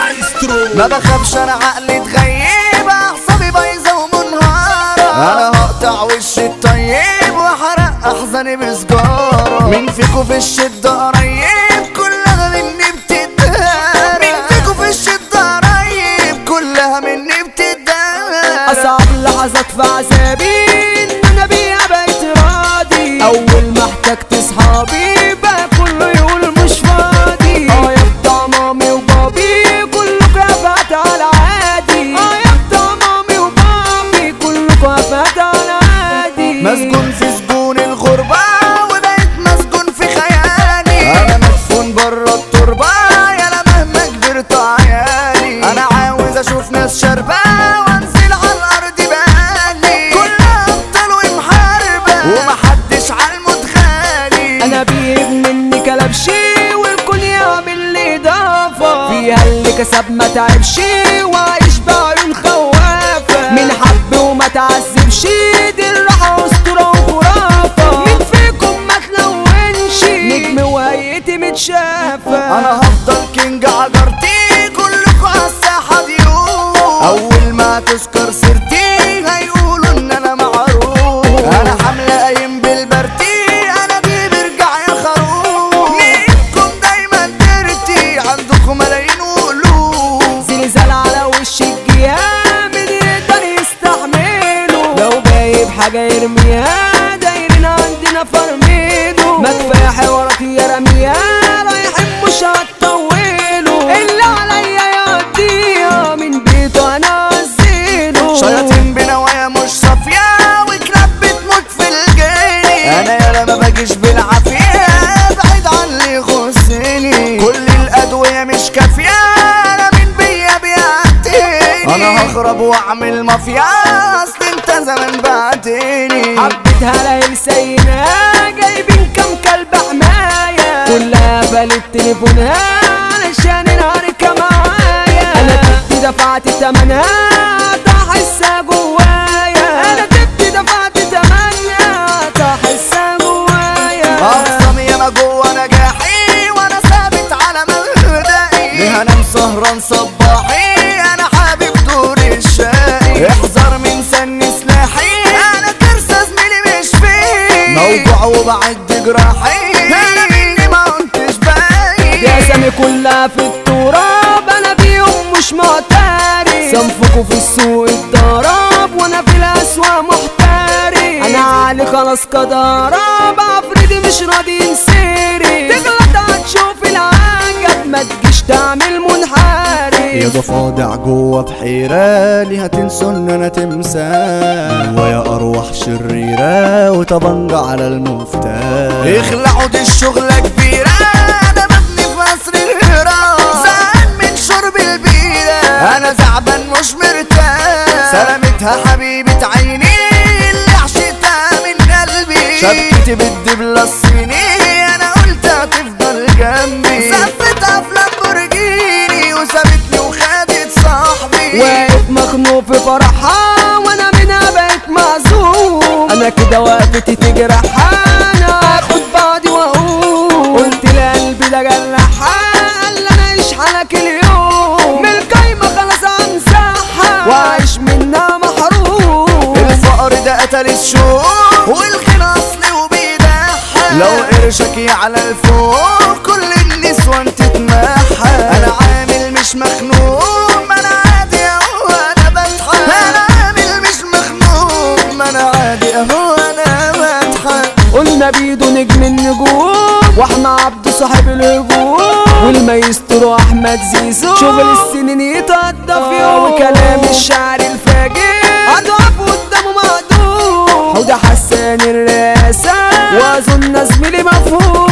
المايسترو ما بخافش انا عقلي اتغيب اعصابي بايظه ومنهاره انا هقطع وشي الطيب واحرق احزاني بسجاره مين فيكو في الشده قريب كلها مني بتدار مين فيكو في الشده قريب كلها مني بتدار اصعب لحظات في عذابي ان انا بيها بقيت راضي اول ما احتجت صحابي بقى كله يقول مش فاضي اه يا بتاع مامي وبابي كلكوا قفات على عادي اه يا بتاع مامي وبابي كلكوا قفات على عادي مسجون في سجون الغربة وبقيت مسجون في خيالي أنا مدفون برا التربة يالا مهما كبرت عيالي أنا عاوز أشوف ناس شاربة وأنزل على الأرض بقالي كلها أبطال ومحاربة ومحدش عالموت غالي انا بيب مني كلبشي والكل يعمل لي اضافه فيها اللي كسب ما تعبش وعايش بعيون خوافه من حب وما تعذبش دي الراحه اسطوره وخرافه مين فيكم ما تلونش نجم وهيئتي متشافه أنا هفضل كينج عجرتي كلكوا عالساحة ضيوف أول ما تذكر سيرتي هيقولوا إن أنا معروف أنا حملة قايم بالبرتي أنا دي برجع يا خروف نيتكم دايما ديرتي عندكم ملايين وقلوب زلزال على وش الجيامد يقدر يستحمله لو جايب حاجة يرميها دايرين عندنا فرمينه ما كفاية حوارات يا رميها رايحين مش هتطولوا اللي عليا يقضيها من بيته انا انزله شياطين بنوايا مش صافية وكلاب بتموت في الجري أنا يالا ما باجيش بالعافية بعيد عن اللي يخصني كل الأدوية مش كافية أنا من بيا بيعتني أنا هخرب وأعمل مافيا أصل أنت زمان بعتني حبيتها لها سينا جايبين كام كلب حماية كلها قفلت تليفونها علشان الهركة معايا انا كنت دفعت تمنها تحسها جوايا انا كنت دفعت تمنها تحسها جوايا أقسم ياما جوا نجاحي وأنا ثابت على مبدئي ليه أنا مسهران صباحي أنا حابب دور الشقي احذر من سن سلاحي أنا كرسة زميلي مش فيه موجوع وبعد جراحي أنا مني ما كنتش باين دي اسامي كلها في التراب انا بيهم مش معترف صنفكوا في السوق الضرب وانا في الاسواق محترف انا علي خلاص كضرب عفريتي مش راضي ينسري تغلط هتشوف العجب ما تجيش تعمل منحرف يا ضفادع جوا بحيرة ليه هتنسوا ان انا تمثال جوايا ارواح شريرة وطبنجة على المفتاح اخلعوا دي الشغلة كبيرة انا مبني في قصر الهرام زعلان من شرب البيرة انا تعبان مش مرتاح سلامتها حبيبة عيني اللي عشتها من قلبي شبكتي بالدبلة الصيني انا قلت هتفضل جنبي زفتها في لامبورجيني وسابتني وخدت صاحبي واقف مخنوق في فرحها وانا منها بقيت معزوم انا كده وقفتي تجرحها انا اخد بعضي واقوم قلت لقلبي ده جرحها قال لي انا اشحنك اليوم من القايمة خلاص امسحها واعيش منها محروم الفقر ده قتل الشوق والغنى اصلي وبيضحك لو قرشك يعلى الفوق كل النسوان تتمحى انا عامل مش مخنوق ما انا عادي اهو انا بضحك انا عامل مش مخنوق ما انا عادي اهو انا بضحك قلنا بيدو نجم النجوم واحنا عبد صاحب الهجوم والمايسترو احمد زيزو شغل السنين يتقضى في يوم وكلام الشعر الفاجر اضعف قدامه مقدور حوده حسان الرئاسة واظن زميلي مفهوم